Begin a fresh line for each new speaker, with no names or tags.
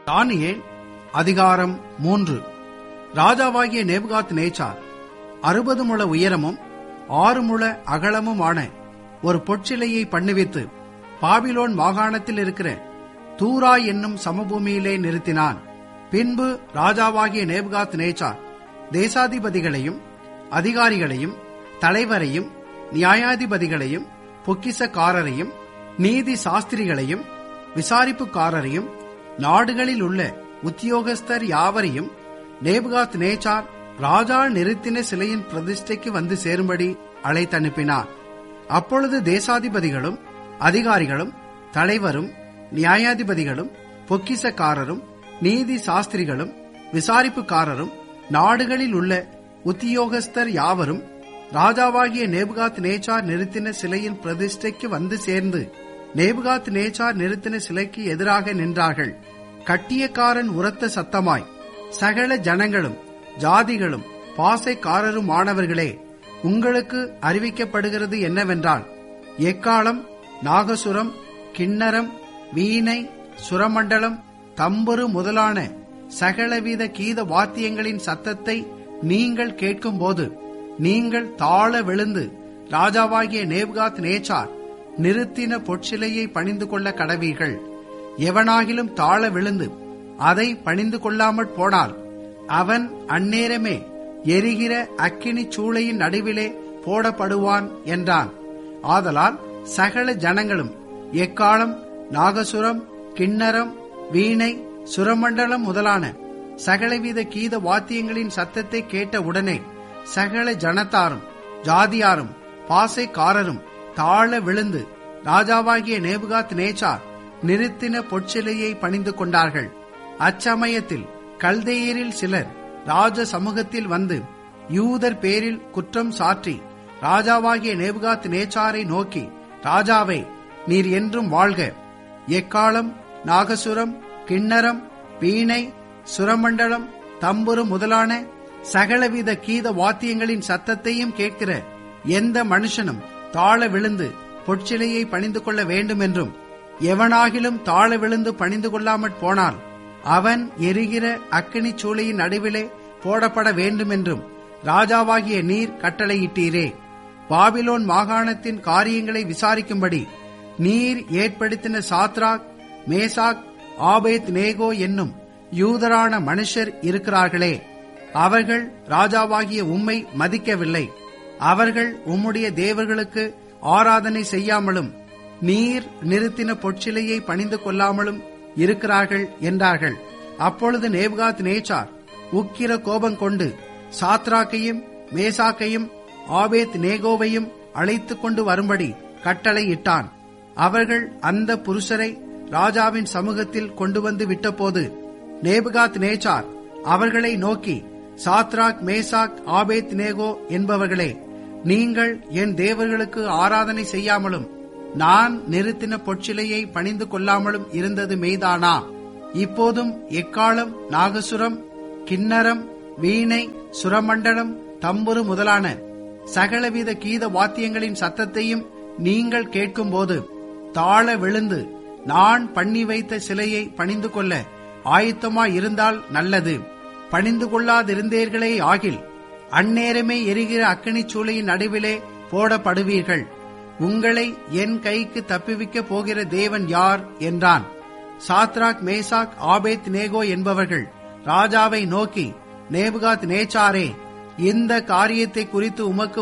தானியேல் அதிகாரம் மூன்று ராஜாவாகிய நேபுகாத் நேச்சார் அறுபது முழ உயரமும் ஆறு முழ அகலமுமான ஒரு பொற்சிலையை பண்ணுவித்து பாபிலோன் மாகாணத்தில் இருக்கிற தூரா என்னும் சமபூமியிலே நிறுத்தினான் பின்பு ராஜாவாகிய நேபுகாத் நேச்சார் தேசாதிபதிகளையும் அதிகாரிகளையும் தலைவரையும் நியாயாதிபதிகளையும் பொக்கிசக்காரரையும் நீதி சாஸ்திரிகளையும் விசாரிப்புக்காரரையும் நாடுகளில் உள்ள உத்தியோகஸ்தர் யாவரையும் நேபுகாத் நேச்சார் ராஜா நிறுத்தின சிலையின் பிரதிஷ்டைக்கு வந்து சேரும்படி அழைத்தனுப்பினார் அப்பொழுது தேசாதிபதிகளும் அதிகாரிகளும் தலைவரும் நியாயாதிபதிகளும் பொக்கிசக்காரரும் நீதி சாஸ்திரிகளும் விசாரிப்புக்காரரும் நாடுகளில் உள்ள உத்தியோகஸ்தர் யாவரும் ராஜாவாகிய நேபுகாத் நேச்சார் நிறுத்தின சிலையின் பிரதிஷ்டைக்கு வந்து சேர்ந்து நேபுகாத் நேச்சார் நிறுத்தின சிலைக்கு எதிராக நின்றார்கள் கட்டியக்காரன் உரத்த சத்தமாய் சகல ஜனங்களும் ஜாதிகளும் பாசைக்காரருமானவர்களே உங்களுக்கு அறிவிக்கப்படுகிறது என்னவென்றால் எக்காலம் நாகசுரம் கிண்ணரம் வீணை சுரமண்டலம் தம்புரு முதலான சகலவித கீத வாத்தியங்களின் சத்தத்தை நீங்கள் கேட்கும்போது நீங்கள் தாழ விழுந்து ராஜாவாகிய நேபுகாத் நேச்சார் நிறுத்தின பொற்சிலையை பணிந்து கொள்ள கடவீர்கள் எவனாகிலும் தாழ விழுந்து அதை பணிந்து கொள்ளாமற் போனால் அவன் அந்நேரமே எரிகிற அக்கினி சூளையின் நடுவிலே போடப்படுவான் என்றான் ஆதலால் சகல ஜனங்களும் எக்காலம் நாகசுரம் கிண்ணரம் வீணை சுரமண்டலம் முதலான சகலவித கீத வாத்தியங்களின் சத்தத்தை கேட்ட உடனே சகல ஜனத்தாரும் ஜாதியாரும் பாசைக்காரரும் தாழ விழுந்து ராஜாவாகிய நேபுகாத் நேச்சார் நிறுத்தின பொற்சிலையை பணிந்து கொண்டார்கள் அச்சமயத்தில் கல்தேயரில் சிலர் ராஜ சமூகத்தில் வந்து யூதர் பேரில் குற்றம் சாற்றி ராஜாவாகிய நேபுகாத் நேச்சாரை நோக்கி ராஜாவே நீர் என்றும் வாழ்க எக்காலம் நாகசுரம் கிண்ணரம் வீணை சுரமண்டலம் தம்புரு முதலான சகலவித கீத வாத்தியங்களின் சத்தத்தையும் கேட்கிற எந்த மனுஷனும் தாழ விழுந்து பொற்சிலையை பணிந்து கொள்ள வேண்டும் என்றும் எவனாகிலும் தாழ விழுந்து பணிந்து கொள்ளாமற் போனால் அவன் எரிகிற அக்கினி சூளையின் நடுவிலே போடப்பட வேண்டும் என்றும் ராஜாவாகிய நீர் கட்டளையிட்டீரே பாபிலோன் மாகாணத்தின் காரியங்களை விசாரிக்கும்படி நீர் ஏற்படுத்தின சாத்ராக் மேசாக் ஆபேத் நேகோ என்னும் யூதரான மனுஷர் இருக்கிறார்களே அவர்கள் ராஜாவாகிய உம்மை மதிக்கவில்லை அவர்கள் உம்முடைய தேவர்களுக்கு ஆராதனை செய்யாமலும் நீர் நிறுத்தின பொற்சிலையை பணிந்து கொள்ளாமலும் இருக்கிறார்கள் என்றார்கள் அப்பொழுது நேபுகாத் நேச்சார் உக்கிர கோபம் கொண்டு சாத்ராக்கையும் மேசாக்கையும் ஆபேத் நேகோவையும் அழைத்துக் கொண்டு வரும்படி கட்டளையிட்டான் அவர்கள் அந்த புருஷரை ராஜாவின் சமூகத்தில் கொண்டு வந்து விட்டபோது நேபுகாத் நேச்சார் அவர்களை நோக்கி சாத்ராக் மேசாக் ஆபேத் நேகோ என்பவர்களே நீங்கள் என் தேவர்களுக்கு ஆராதனை செய்யாமலும் நான் நிறுத்தின பொற்சிலையை பணிந்து கொள்ளாமலும் இருந்தது மெய்தானா இப்போதும் எக்காலம் நாகசுரம் கிண்ணரம் வீணை சுரமண்டலம் தம்புரு முதலான சகலவித கீத வாத்தியங்களின் சத்தத்தையும் நீங்கள் கேட்கும்போது தாழ விழுந்து நான் பண்ணி வைத்த சிலையை பணிந்து கொள்ள ஆயத்தமாய் இருந்தால் நல்லது பணிந்து கொள்ளாதிருந்தீர்களே ஆகில் அந்நேரமே எரிகிற அக்கினி சூளையின் நடுவிலே போடப்படுவீர்கள் உங்களை என் கைக்கு தப்புவிக்க போகிற தேவன் யார் என்றான் சாத்ராக் மேசாக் ஆபேத் நேகோ என்பவர்கள் ராஜாவை நோக்கி நேபுகாத் நேச்சாரே இந்த காரியத்தை குறித்து உமக்கு